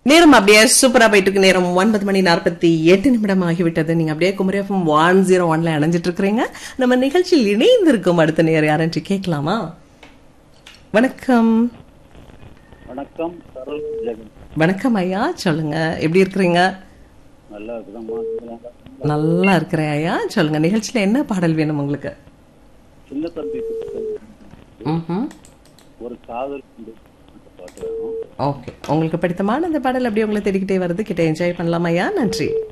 நேரம் அப்படியே சூப்பரா போயிட்டு இருக்கு நேரம் ஒன்பது மணி நாற்பத்தி எட்டு நிமிடம் ஆகிவிட்டது நீங்க அப்படியே குமரி எஃப்எம் ஒன் ஜீரோ ஒன்ல இணைஞ்சிட்டு இருக்கிறீங்க நம்ம நிகழ்ச்சியில் இணைந்திருக்கும் அடுத்த நேரம் யாரென்று கேட்கலாமா வணக்கம் வணக்கம் சரள் ஜெகன் வணக்கம் ஐயா சொல்லுங்க எப்படி இருக்கிறீங்க நல்லா இருக்குதாம்மா நல்லா இருக்கிறேன் ஐயா சொல்லுங்க நிகழ்ச்சியில என்ன பாடல் வேணும் உங்களுக்கு சின்ன தம்பி ம்ஹும். ஒரு காதல் உண்டு அந்த பாட்டு வேணும் ஓகே உங்களுக்கு பிடித்தமான அந்த பாடல் அப்படியே உங்களை தேடிக்கிட்டே வருது கிட்ட என்ஜாய் பண்ணலாமா ஐயா நன்றி